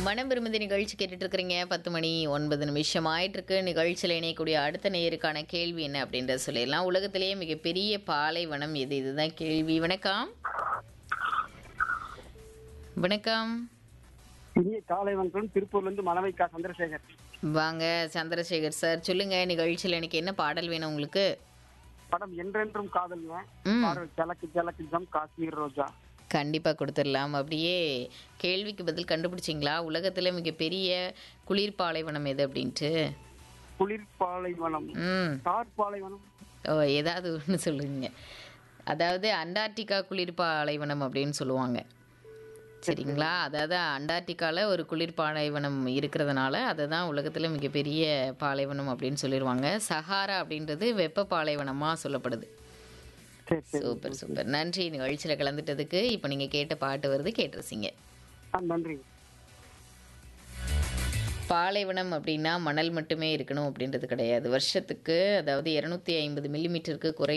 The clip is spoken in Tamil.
மனம் விரும்புதி நிகழ்ச்சி கேட்டுட்டு இருக்கிறீங்க பத்து மணி ஒன்பது நிமிஷம் ஆயிட்டு இருக்கு நிகழ்ச்சியில் இணையக்கூடிய அடுத்த நேருக்கான கேள்வி என்ன அப்படின்றத சொல்லிடலாம் உலகத்திலேயே மிகப்பெரிய பாலைவனம் எது இதுதான் கேள்வி வணக்கம் வணக்கம் இனிய காலை வணக்கம் திருப்பூர்ல இருந்து மலவைக்கா சந்திரசேகர் வாங்க சந்திரசேகர் சார் சொல்லுங்க நிகழ்ச்சியில் எனக்கு என்ன பாடல் வேணும் உங்களுக்கு படம் என்றென்றும் காதல்ங்க ம் பாடல் ஜலக்கு ஜலக்கு ஜம் காஷ்மீர் ரோஜா கண்டிப்பாக கொடுத்துடலாம் அப்படியே கேள்விக்கு பதில் கண்டுபிடிச்சிங்களா உலகத்தில் மிகப்பெரிய குளிர் பாலைவனம் எது அப்படின்ட்டு குளிர் பாலைவனம் ம் தார் பாலைவனம் ஓ ஏதாவது ஒன்று சொல்லுங்க அதாவது அண்டார்டிகா குளிர் பாலைவனம் அப்படின்னு சொல்லுவாங்க சரிங்களா அதாவது அண்டார்டிகாவில் ஒரு குளிர் பாலைவனம் இருக்கிறதுனால அதை தான் உலகத்தில் மிகப்பெரிய பாலைவனம் அப்படின்னு சொல்லிடுவாங்க சஹாரா அப்படின்றது வெப்ப பாலைவனமாக சொல்லப்படுது சரி சரி சூப்பர் சூப்பர் நன்றி நிகழ்ச்சியில் கலந்துட்டதுக்கு இப்போ நீங்கள் கேட்ட பாட்டு வருது கேட்டுருசிங்க ஆ, நன்றி பாலைவனம் அப்படின்னா மணல் மட்டுமே இருக்கணும் அப்படின்றது கிடையாது வருஷத்துக்கு அதாவது இரநூத்தி ஐம்பது மில்லிமீட்டருக்கு குறை